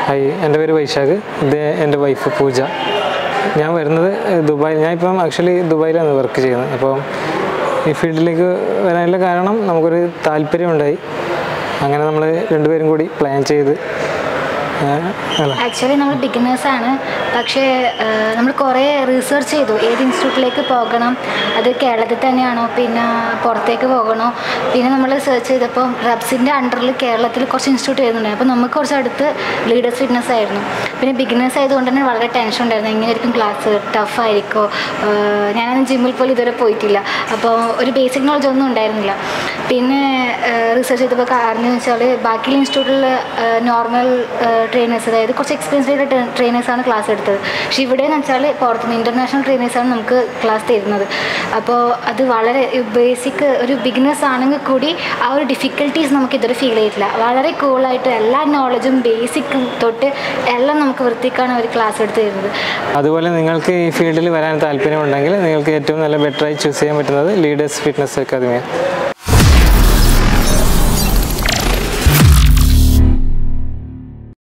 hi എൻ്റെ പേര് വൈശാഖ് ഇത് എൻ്റെ വൈഫ് പൂജ ഞാൻ വരുന്നത് ദുബായ് ഞാൻ ഇപ്പം ആക്ച്വലി ദുബായിലാണ് വർക്ക് ചെയ്യുന്നത് അപ്പോൾ ഈ ഫീൽഡിലേക്ക് വരാനുള്ള കാരണം നമുക്കൊരു താല്പര്യമുണ്ടായി അങ്ങനെ നമ്മൾ രണ്ടുപേരും കൂടി പ്ലാൻ ചെയ്ത് ആ, അല്ല ആക്ച്വലി നമ്മൾ ബിഗിനേഴ്സാണ് പക്ഷേ നമ്മൾ കുറേ റിസർച്ച് ചെയ്തു ഏത് ഇൻസ്റ്റിറ്റ്യൂട്ടിലേക്ക് പോകണം അത് കേരളത്തിൽ തന്നെയാണോ പിന്നെ പുറത്തേക്ക് പോകണോ പിന്നെ നമ്മൾ സെർച്ച് ചെയ്തപ്പോൾ റബ്സിൻ്റെ അണ്ടറിൽ കേരളത്തിൽ കുറച്ച് ഇൻസ്റ്റിറ്റ്യൂട്ട് വരുന്നുണ്ടായിരുന്നു അപ്പോൾ നമുക്ക് കുറച്ച് അടുത്ത് ലീഡേഴ്സ് ഫിറ്റ്നസ് ആയിരുന്നു പിന്നെ ബിഗിനേഴ്സ് ആയതുകൊണ്ട് തന്നെ വളരെ ടെൻഷൻ ഉണ്ടായിരുന്നു എങ്ങനെയായിരിക്കും ക്ലാസ് ടഫ് ആയിരിക്കോ ഞാനൊന്നും ജിമ്മിൽ പോലും ഇതുവരെ പോയിട്ടില്ല അപ്പോൾ ഒരു ബേസിക് നോളജ് ഒന്നും ഉണ്ടായിരുന്നില്ല പിന്നെ റിസർച്ച് ചെയ്തപ്പോൾ അറിഞ്ഞു വെച്ചാൽ ബാക്കിയുള്ള ഇൻസ്റ്റിറ്റ്യൂട്ടിൽ നോർമൽ ട്രെയിനേഴ്സ് അതായത് കുറച്ച് എക്സ്പീരിയൻസ് ചെയ്ത ട്രെയിനേഴ്സാണ് ക്ലാസ് എടുത്തത് പക്ഷേ ഇവിടെ എന്ന് വെച്ചാൽ പുറത്തുനിന്ന് ഇൻ്റർനാഷണൽ ട്രെയിനേഴ്സാണ് നമുക്ക് ക്ലാസ് തരുന്നത് അപ്പോൾ അത് വളരെ ബേസിക് ഒരു ബിഗിനേഴ്സ് ആണെങ്കിൽ കൂടി ആ ഒരു ഡിഫിക്കൽട്ടീസ് നമുക്ക് ഇതുവരെ ഫീൽ ചെയ്തിട്ടില്ല വളരെ കൂളായിട്ട് എല്ലാ നോളജും ബേസിക്കും തൊട്ട് എല്ലാം നമുക്ക് വൃത്തിക്കാണ് അവർ ക്ലാസ് എടുത്ത് തരുന്നത് അതുപോലെ നിങ്ങൾക്ക് ഈ ഫീൽഡിൽ വരാൻ താല്പര്യമുണ്ടെങ്കിൽ നിങ്ങൾക്ക് ഏറ്റവും നല്ല ബെറ്ററായി ചൂസ് ചെയ്യാൻ പറ്റുന്നത് ലീഡേഴ്സ് ഫിറ്റ്നസ് അക്കാദമിയാണ്